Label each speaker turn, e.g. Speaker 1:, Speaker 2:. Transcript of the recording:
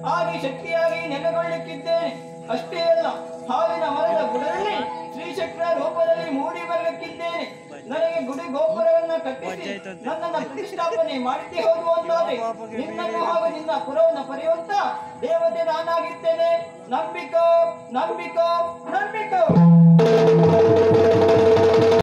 Speaker 1: ಆಗಿ ಶಕ್ತಿಯಾಗಿ ನೆಲೆಗೊಳ್ಳಲಿಕ್ಕಿದ್ದೇನೆ ಅಷ್ಟೇ ಅಲ್ಲ ಹಾಲಿನ ಮರದ ಬುಡದಲ್ಲಿ ಶ್ರೀಚಕ್ರ ರೂಪದಲ್ಲಿ ಮೂಡಿ ಬರಲಿಕ್ಕಿದ್ದೇನೆ ನನಗೆ ಗುಡಿ ಗೋಪುರವನ್ನ ಕಟ್ಟಿಸಿ ನನ್ನನ್ನ ಪ್ರತಿಷ್ಠಾಪನೆ ಮಾಡಿದ್ದೇ ಹೋದು ಅಂತಾದ್ರೆ ನಿನ್ನನ್ನು ಹಾಗೂ ನಿನ್ನ ಪುರವನ್ನು ಪಡೆಯುವಂತ ದೇವತೆ ನಾನಾಗಿದ್ದೇನೆ ನಂಬಿಕೋ ನಂಬಿಕೋ ನಂಬಿಕೋ